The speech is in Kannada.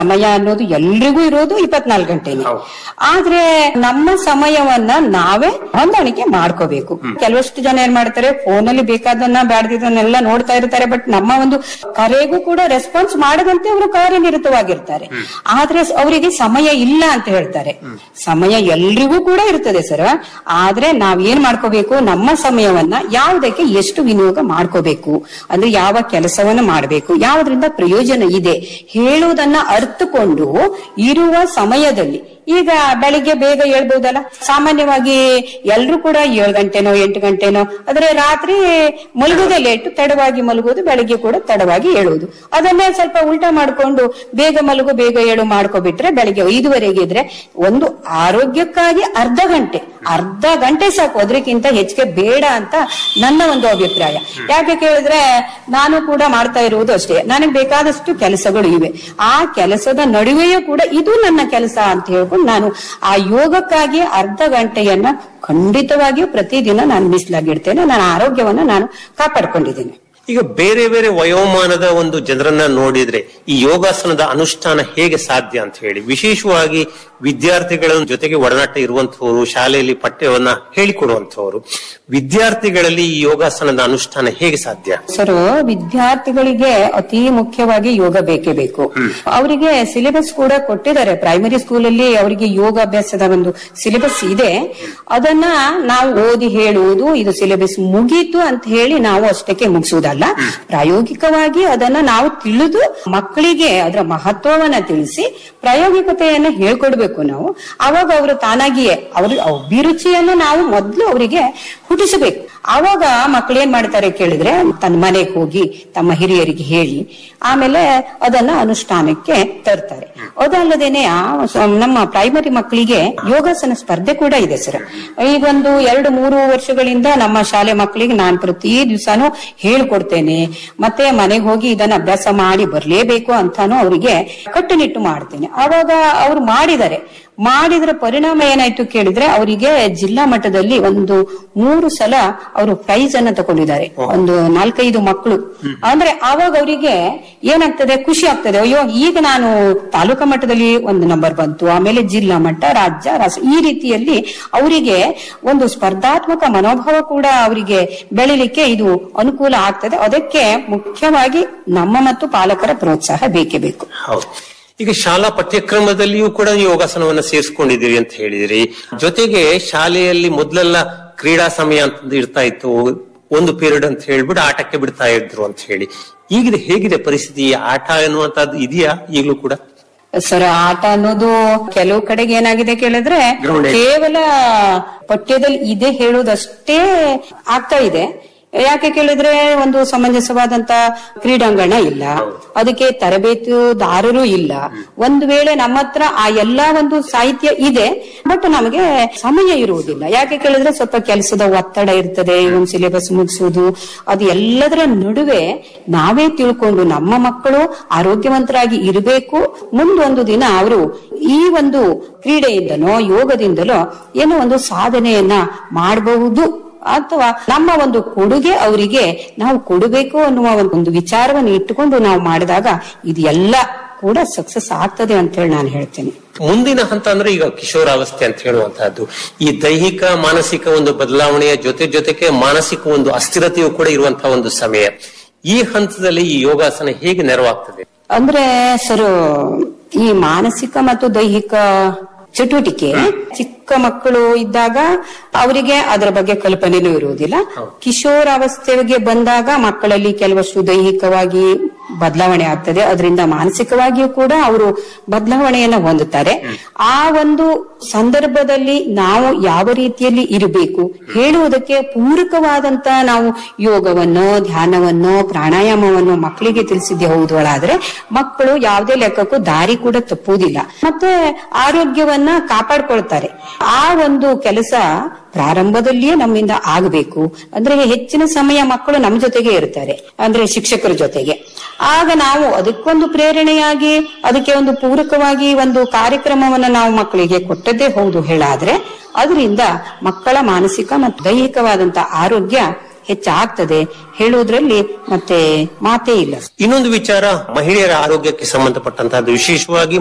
ಸಮಯ ಅನ್ನೋದು ಎಲ್ರಿಗೂ ಇರೋದು ಇಪ್ಪತ್ನಾಲ್ಕು ಗಂಟೆನೆ ಹೌದು. ಆದ್ರೆ ನಮ್ಮ ಸಮಯವನ್ನ ನಾವೇ ಹೊಂದಾಣಿಕೆ ಮಾಡ್ಕೋಬೇಕು ಕೆಲವಷ್ಟು ಜನ ಏನ್ ಮಾಡ್ತಾರೆ ಫೋನಲ್ಲಿ ಬೇಕಾದನ್ನ ಬ್ಯಾಡ್ದಿದ್ದನ್ನೆಲ್ಲ ನೋಡ್ತಾ ಇರ್ತಾರೆ ಬಟ್ ನಮ್ಮ ಒಂದು ಕರೆಗೂ ಕೂಡ ರೆಸ್ಪಾನ್ಸ್ ಮಾಡದಂತೆ ಅವರು ಕಾರ್ಯನಿರತವಾಗಿರ್ತಾರೆ ಆದ್ರೆ ಅವರಿಗೆ ಸಮಯ ಇಲ್ಲ ಅಂತ ಹೇಳ್ತಾರೆ ಸಮಯ ಎಲ್ರಿಗೂ ಕೂಡ ಇರ್ತದೆ ಸರ್ ಆದ್ರೆ ನಾವ್ ಏನ್ ಮಾಡ್ಕೋಬೇಕು ನಮ್ಮ ಸಮಯವನ್ನ ಯಾವುದಕ್ಕೆ ಎಷ್ಟು ವಿನಿಯೋಗ ಮಾಡ್ಕೋಬೇಕು ಅಂದ್ರೆ ಯಾವ ಕೆಲಸವನ್ನ ಮಾಡಬೇಕು ಯಾವುದರಿಂದ ಪ್ರಯೋಜನ ಇದೆ ಹೇಳುವುದನ್ನ ಅರ್ಥಕೊಂಡು ಇರುವ ಸಮಯದಲ್ಲಿ ಈಗ ಬೆಳಿಗ್ಗೆ ಬೇಗ ಹೇಳ್ಬಹುದಲ್ಲ ಸಾಮಾನ್ಯವಾಗಿ ಎಲ್ರು ಕೂಡ ಏಳು ಗಂಟೆನೋ ಎಂಟು ಗಂಟೆನೋ ಆದ್ರೆ ರಾತ್ರಿ ಮಲಗೋದೇ ಲೇಟ್ ತಡವಾಗಿ ಮಲಗೋದು ಬೆಳಿಗ್ಗೆ ಕೂಡ ತಡವಾಗಿ ಹೇಳುವುದು ಅದನ್ನೇ ಸ್ವಲ್ಪ ಉಲ್ಟಾ ಮಾಡ್ಕೊಂಡು ಬೇಗ ಮಲಗು ಬೇಗ ಏಳು ಮಾಡ್ಕೊಬಿಟ್ರೆ ಬೆಳಿಗ್ಗೆ ಐದುವರೆಗೆ ಇದ್ರೆ ಒಂದು ಆರೋಗ್ಯಕ್ಕಾಗಿ ಅರ್ಧ ಗಂಟೆ ಅರ್ಧ ಗಂಟೆ ಸಾಕು ಅದಕ್ಕಿಂತ ಹೆಚ್ಚಿಗೆ ಬೇಡ ಅಂತ ನನ್ನ ಒಂದು ಅಭಿಪ್ರಾಯ ಯಾಕೆ ಕೇಳಿದ್ರೆ ನಾನು ಕೂಡ ಮಾಡ್ತಾ ಇರುವುದು ಅಷ್ಟೇ ನನಗೆ ಬೇಕಾದಷ್ಟು ಕೆಲಸಗಳು ಇವೆ ಆ ಕೆಲಸದ ನಡುವೆಯೂ ಕೂಡ ಇದು ನನ್ನ ಕೆಲಸ ಅಂತ ಹೇಳ್ಕೊಂಡು ನಾನು ಆ ಯೋಗಕ್ಕಾಗಿ ಅರ್ಧ ಗಂಟೆಯನ್ನ ಖಂಡಿತವಾಗಿಯೂ ಪ್ರತಿದಿನ ನಾನು ಮೀಸಲಾಗಿಡ್ತೇನೆ ನನ್ನ ಆರೋಗ್ಯವನ್ನ ನಾನು ಕಾಪಾಡ್ಕೊಂಡಿದ್ದೇನೆ ಈಗ ಬೇರೆ ಬೇರೆ ವಯೋಮಾನದ ಒಂದು ಜನರನ್ನ ನೋಡಿದ್ರೆ ಈ ಯೋಗಾಸನದ ಅನುಷ್ಠಾನ ಹೇಗೆ ಸಾಧ್ಯ ಅಂತ ಹೇಳಿ ವಿಶೇಷವಾಗಿ ವಿದ್ಯಾರ್ಥಿಗಳ ಜೊತೆಗೆ ಒಡನಾಟ ಇರುವಂತಹವರು ಶಾಲೆಯಲ್ಲಿ ಪಠ್ಯವನ್ನ ಹೇಳಿಕೊಡುವಂತಹವರು ವಿದ್ಯಾರ್ಥಿಗಳಲ್ಲಿ ಈ ಯೋಗಾಸನದ ಅನುಷ್ಠಾನ ಹೇಗೆ ಸಾಧ್ಯ ಸರ್ ವಿದ್ಯಾರ್ಥಿಗಳಿಗೆ ಅತಿ ಮುಖ್ಯವಾಗಿ ಯೋಗ ಬೇಕೇ ಬೇಕು ಅವರಿಗೆ ಸಿಲೆಬಸ್ ಕೂಡ ಕೊಟ್ಟಿದ್ದಾರೆ ಪ್ರೈಮರಿ ಸ್ಕೂಲಲ್ಲಿ ಅವರಿಗೆ ಯೋಗಾಭ್ಯಾಸದ ಒಂದು ಸಿಲೆಬಸ್ ಇದೆ ಅದನ್ನ ನಾವು ಓದಿ ಹೇಳುವುದು ಇದು ಸಿಲೆಬಸ್ ಮುಗೀತು ಅಂತ ಹೇಳಿ ನಾವು ಅಷ್ಟಕ್ಕೆ ಮುಗಿಸುವುದಲ್ಲ ಪ್ರಾಯೋಗಿಕವಾಗಿ ಅದನ್ನ ನಾವು ತಿಳಿದು ಮಕ್ಕಳಿಗೆ ಅದರ ಮಹತ್ವವನ್ನ ತಿಳಿಸಿ ಪ್ರಾಯೋಗಿಕತೆಯನ್ನ ಹೇಳ್ಕೊಡ್ಬೇಕು ನಾವು ಅವಾಗ ಅವರು ತಾನಾಗಿಯೇ ಅವ್ರ ಅಭಿರುಚಿಯನ್ನು ನಾವು ಮೊದಲು ಅವರಿಗೆ ಹುಟ್ಟಿಸಬೇಕು ಆವಾಗ ಮಕ್ಕಳು ಏನ್ ಮಾಡ್ತಾರೆ ಕೇಳಿದ್ರೆ ತನ್ನ ಮನೆಗೆ ಹೋಗಿ ತಮ್ಮ ಹಿರಿಯರಿಗೆ ಹೇಳಿ ಆಮೇಲೆ ಅದನ್ನ ಅನುಷ್ಠಾನಕ್ಕೆ ತರ್ತಾರೆ ಅದಲ್ಲದೇನೆ ಆ ಸ- ನಮ್ಮ ಪ್ರೈಮರಿ ಮಕ್ಕಳಿಗೆ ಯೋಗಾಸನ ಸ್ಪರ್ಧೆ ಕೂಡ ಇದೆ ಸರ್ ಈಗೊಂದು ಎರಡು ಮೂರು ವರ್ಷಗಳಿಂದ ನಮ್ಮ ಶಾಲೆ ಮಕ್ಕಳಿಗೆ ನಾನು ಪ್ರತಿ ದಿವಸನೂ ಹೇಳ್ಕೊಡ್ತೇನೆ ಮತ್ತೆ ಮನೆಗೆ ಹೋಗಿ ಇದನ್ನ ಅಭ್ಯಾಸ ಮಾಡಿ ಬರ್ಲೇಬೇಕು ಅಂತಾನು ಅವರಿಗೆ ಕಟ್ಟುನಿಟ್ಟು ಮಾಡ್ತೇನೆ ಅವಾಗ ಅವ್ರು ಮಾಡಿದ್ದಾರೆ ಮಾಡಿದ್ರ ಪರಿಣಾಮ ಏನಾಯ್ತು ಕೇಳಿದ್ರೆ ಅವರಿಗೆ ಜಿಲ್ಲಾ ಮಟ್ಟದಲ್ಲಿ ಒಂದು ಮೂರು ಸಲ ಅವರು ಪ್ರೈಸ್ ಅನ್ನ ತಗೊಂಡಿದ್ದಾರೆ ಒಂದು ನಾಲ್ಕೈದು ಮಕ್ಕಳು ಅಂದ್ರೆ ಆವಾಗ ಅವರಿಗೆ ಏನಾಗ್ತದೆ ಖುಷಿ ಆಗ್ತದೆ ಅಯ್ಯೋ ಈಗ ನಾನು ತಾಲೂಕಾ ಮಟ್ಟದಲ್ಲಿ ಒಂದು ನಂಬರ್ ಬಂತು ಆಮೇಲೆ ಜಿಲ್ಲಾ ಮಟ್ಟ ರಾಜ್ಯ ರಾಷ್ಟ್ರ ಈ ರೀತಿಯಲ್ಲಿ ಅವರಿಗೆ ಒಂದು ಸ್ಪರ್ಧಾತ್ಮಕ ಮನೋಭಾವ ಕೂಡ ಅವರಿಗೆ ಬೆಳಿಲಿಕ್ಕೆ ಇದು ಅನುಕೂಲ ಆಗ್ತದೆ ಅದಕ್ಕೆ ಮುಖ್ಯವಾಗಿ ನಮ್ಮ ಮತ್ತು ಪಾಲಕರ ಪ್ರೋತ್ಸಾಹ ಬೇಕೇ ಬೇಕು ಹೌದು ಈಗ ಶಾಲಾ ಪಠ್ಯಕ್ರಮದಲ್ಲಿಯೂ ಕೂಡ ನೀವು ಯೋಗಾಸನವನ್ನ ಸೇರಿಸ್ಕೊಂಡಿದ್ದೀರಿ ಅಂತ ಹೇಳಿದಿರಿ ಜೊತೆಗೆ ಶಾಲೆಯಲ್ಲಿ ಮೊದಲೆಲ್ಲ ಕ್ರೀಡಾ ಸಮಯ ಅಂತ ಇರ್ತಾ ಇತ್ತು ಒಂದು ಪೀರಿಯಡ್ ಅಂತ ಹೇಳ್ಬಿಟ್ಟು ಆಟಕ್ಕೆ ಬಿಡ್ತಾ ಇದ್ರು ಅಂತ ಹೇಳಿ ಈಗಿದೆ ಹೇಗಿದೆ ಪರಿಸ್ಥಿತಿ ಆಟ ಅನ್ನುವಂತದ್ದು ಇದೆಯಾ ಈಗಲೂ ಕೂಡ ಸರ್ ಆಟ ಅನ್ನೋದು ಕೆಲವು ಕಡೆಗೆ ಏನಾಗಿದೆ ಕೇಳಿದ್ರೆ Ground ಅಲ್ಲಿ. ಕೇವಲ ಪಠ್ಯದಲ್ಲಿ ಇದೆ ಹೇಳುವುದಷ್ಟೇ ಆಗ್ತಾ ಇದೆ ಯಾಕೆ ಕೇಳಿದ್ರೆ ಒಂದು ಸಮಂಜಸವಾದಂತ ಕ್ರೀಡಾಂಗಣ ಇಲ್ಲ ಅದಕ್ಕೆ ತರಬೇತುದಾರರು ಇಲ್ಲ ಒಂದು ವೇಳೆ ನಮ್ಮ ಹತ್ರ ಆ ಎಲ್ಲಾ ಒಂದು ಸಾಹಿತ್ಯ ಇದೆ ಬಟ್ ನಮಗೆ ಸಮಯ ಇರುವುದಿಲ್ಲ ಯಾಕೆ ಕೇಳಿದ್ರೆ ಸ್ವಲ್ಪ ಕೆಲಸದ ಒತ್ತಡ ಇರ್ತದೆ ಒಂದು ಸಿಲೆಬಸ್ ಮುಗಿಸುವುದು ಅದು ಎಲ್ಲದರ ನಡುವೆ ನಾವೇ ತಿಳ್ಕೊಂಡು ನಮ್ಮ ಮಕ್ಕಳು ಆರೋಗ್ಯವಂತರಾಗಿ ಇರಬೇಕು ಮುಂದೊಂದು ದಿನ ಅವರು ಈ ಒಂದು ಕ್ರೀಡೆಯಿಂದನೋ ಯೋಗದಿಂದಲೋ ಏನೋ ಒಂದು ಸಾಧನೆಯನ್ನ ಮಾಡಬಹುದು ಅಥವಾ ನಮ್ಮ ಒಂದು ಕೊಡುಗೆ ಅವರಿಗೆ ನಾವು ಕೊಡಬೇಕು ಅನ್ನುವ ಒಂದು ವಿಚಾರವನ್ನು ಇಟ್ಟುಕೊಂಡು ನಾವು ಮಾಡಿದಾಗ ಇದು ಎಲ್ಲ ಕೂಡ ಸಕ್ಸಸ್ ಆಗ್ತದೆ ಅಂತ ಹೇಳಿ ನಾನು ಹೇಳ್ತೇನೆ ಮುಂದಿನ ಹಂತ ಅಂದ್ರೆ ಈಗ ಕಿಶೋರಾವಸ್ಥೆ ಅಂತ ಹೇಳುವಂತಹದ್ದು ಈ ದೈಹಿಕ ಮಾನಸಿಕ ಒಂದು ಬದಲಾವಣೆಯ ಜೊತೆ ಜೊತೆಗೆ ಮಾನಸಿಕ ಒಂದು ಅಸ್ಥಿರತೆಯು ಕೂಡ ಇರುವಂತಹ ಒಂದು ಸಮಯ ಈ ಹಂತದಲ್ಲಿ ಈ ಯೋಗಾಸನ ಹೇಗೆ ನೆರವಾಗ್ತದೆ ಅಂದ್ರೆ ಸರ್ ಈ ಮಾನಸಿಕ ಮತ್ತು ದೈಹಿಕ ಚಟುವಟಿಕೆ ಚಿಕ್ಕ ಮಕ್ಕಳು ಇದ್ದಾಗ ಅವರಿಗೆ ಅದರ ಬಗ್ಗೆ ಕಲ್ಪನೆನೂ ಇರುವುದಿಲ್ಲ ಕಿಶೋರಾವಸ್ಥೆಗೆ ಬಂದಾಗ ಮಕ್ಕಳಲ್ಲಿ ಕೆಲವಷ್ಟು ದೈಹಿಕವಾಗಿ ಬದಲಾವಣೆ ಆಗ್ತದೆ ಅದರಿಂದ ಮಾನಸಿಕವಾಗಿಯೂ ಕೂಡ ಅವರು ಬದಲಾವಣೆಯನ್ನ ಹೊಂದುತ್ತಾರೆ ಆ ಒಂದು ಸಂದರ್ಭದಲ್ಲಿ ನಾವು ಯಾವ ರೀತಿಯಲ್ಲಿ ಇರಬೇಕು ಹೇಳುವುದಕ್ಕೆ ಪೂರಕವಾದಂತ ನಾವು ಯೋಗವನ್ನು ಧ್ಯಾನವನ್ನು ಪ್ರಾಣಾಯಾಮವನ್ನು ಮಕ್ಕಳಿಗೆ ತಿಳಿಸಿದ್ದೆ ಹೌದಳಾದ್ರೆ ಮಕ್ಕಳು ಯಾವುದೇ ಲೆಕ್ಕಕ್ಕೂ ದಾರಿ ಕೂಡ ತಪ್ಪುವುದಿಲ್ಲ ಮತ್ತೆ ಆರೋಗ್ಯವನ್ನ ಕಾಪಾಡ್ಕೊಳ್ತಾರೆ ಆ ಒಂದು ಕೆಲಸ ಪ್ರಾರಂಭದಲ್ಲಿಯೇ ನಮ್ಮಿಂದ ಆಗಬೇಕು ಅಂದ್ರೆ ಹೆಚ್ಚಿನ ಸಮಯ ಮಕ್ಕಳು ನಮ್ಮ ಜೊತೆಗೆ ಇರ್ತಾರೆ ಅಂದ್ರೆ ಶಿಕ್ಷಕರ ಜೊತೆಗೆ ಆಗ ನಾವು ಅದಕ್ಕೊಂದು ಪ್ರೇರಣೆಯಾಗಿ ಅದಕ್ಕೆ ಒಂದು ಪೂರಕವಾಗಿ ಒಂದು ಕಾರ್ಯಕ್ರಮವನ್ನ ನಾವು ಮಕ್ಕಳಿಗೆ ಕೊಟ್ಟದ್ದೇ ಹೌದು ಹೇಳಾದ್ರೆ ಅದರಿಂದ ಮಕ್ಕಳ ಮಾನಸಿಕ ಮತ್ತು ದೈಹಿಕವಾದಂತ ಆರೋಗ್ಯ ಹೆಚ್ಚಾಗ್ತದೆ ಹೇಳುವುದ್ರಲ್ಲಿ ಮತ್ತೆ ಮಾತೇ ಇಲ್ಲ ಇನ್ನೊಂದು ವಿಚಾರ ಮಹಿಳೆಯರ ಆರೋಗ್ಯಕ್ಕೆ ಸಂಬಂಧಪಟ್ಟಂತಹದ್ದು ವಿಶೇಷವಾಗಿ